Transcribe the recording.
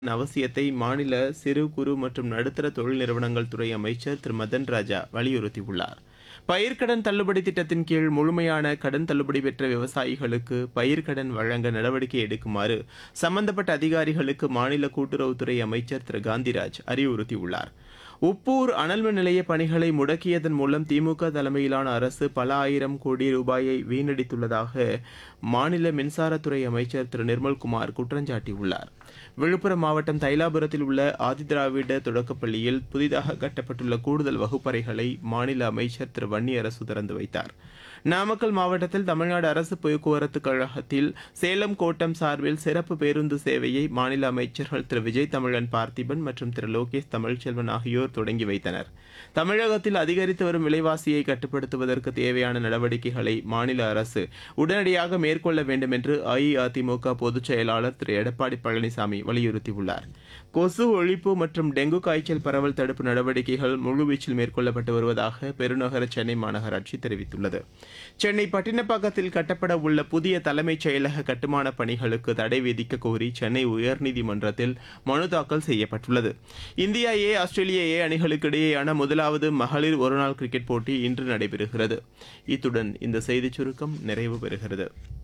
அவசியத்தை மாநில சிறு குறு மற்றும் நடுத்தர தொழில் நிறுவனங்கள் துறை அமைச்சர் திரு மதன் ராஜா வலியுறுத்தியுள்ளார் பயிர்க்கடன் தள்ளுபடி திட்டத்தின் கீழ் முழுமையான கடன் தள்ளுபடி பெற்ற விவசாயிகளுக்கு பயிர்க்கடன் வழங்க நடவடிக்கை எடுக்குமாறு சம்பந்தப்பட்ட அதிகாரிகளுக்கு மாநில கூட்டுறவுத்துறை அமைச்சர் திரு காந்திராஜ் அறிவுறுத்தியுள்ளார் உப்பூர் அனல்மின் நிலைய பணிகளை முடக்கியதன் மூலம் திமுக தலைமையிலான அரசு பல ஆயிரம் கோடி ரூபாயை வீணடித்துள்ளதாக மாநில மின்சாரத்துறை அமைச்சர் திரு நிர்மல்குமார் குற்றஞ்சாட்டியுள்ளார் விழுப்புரம் மாவட்டம் தைலாபுரத்தில் உள்ள ஆதிதிராவிட தொடக்கப்பள்ளியில் புதிதாக கட்டப்பட்டுள்ள கூடுதல் வகுப்பறைகளை மாநில அமைச்சர் திரு வன்னியரசு திறந்து வைத்தார் நாமக்கல் மாவட்டத்தில் தமிழ்நாடு அரசு போக்குவரத்து கழகத்தில் சேலம் கோட்டம் சார்பில் சிறப்பு பேருந்து சேவையை மாநில அமைச்சர்கள் திரு விஜய் தமிழன் பார்த்திபன் மற்றும் திரு லோகேஷ் தமிழ்ச்செல்வன் ஆகியோர் தொடங்கி வைத்தனர் தமிழகத்தில் அதிகரித்து வரும் விலைவாசியை கட்டுப்படுத்துவதற்கு தேவையான நடவடிக்கைகளை மாநில அரசு உடனடியாக மேற்கொள்ள வேண்டும் என்று அஇஅதிமுக பொதுச் செயலாளர் திரு எடப்பாடி பழனிசாமி வலியுறுத்தியுள்ளார் கொசு ஒழிப்பு மற்றும் டெங்கு காய்ச்சல் பரவல் தடுப்பு நடவடிக்கைகள் முழுவீச்சில் மேற்கொள்ளப்பட்டு வருவதாக பெருநகர சென்னை மாநகராட்சி தெரிவித்துள்ளது சென்னை பட்டினப்பாக்கத்தில் கட்டப்பட உள்ள புதிய தலைமைச் செயலக கட்டுமான பணிகளுக்கு தடை விதிக்க கோரி சென்னை உயர்நீதிமன்றத்தில் மனு தாக்கல் செய்யப்பட்டுள்ளது இந்தியா ஏ ஆஸ்திரேலியா ஏ அணிகளுக்கு இடையேயான முதலாவது மகளிர் ஒருநாள் கிரிக்கெட் போட்டி இன்று நடைபெறுகிறது இத்துடன் இந்த செய்திச் சுருக்கம் நிறைவு பெறுகிறது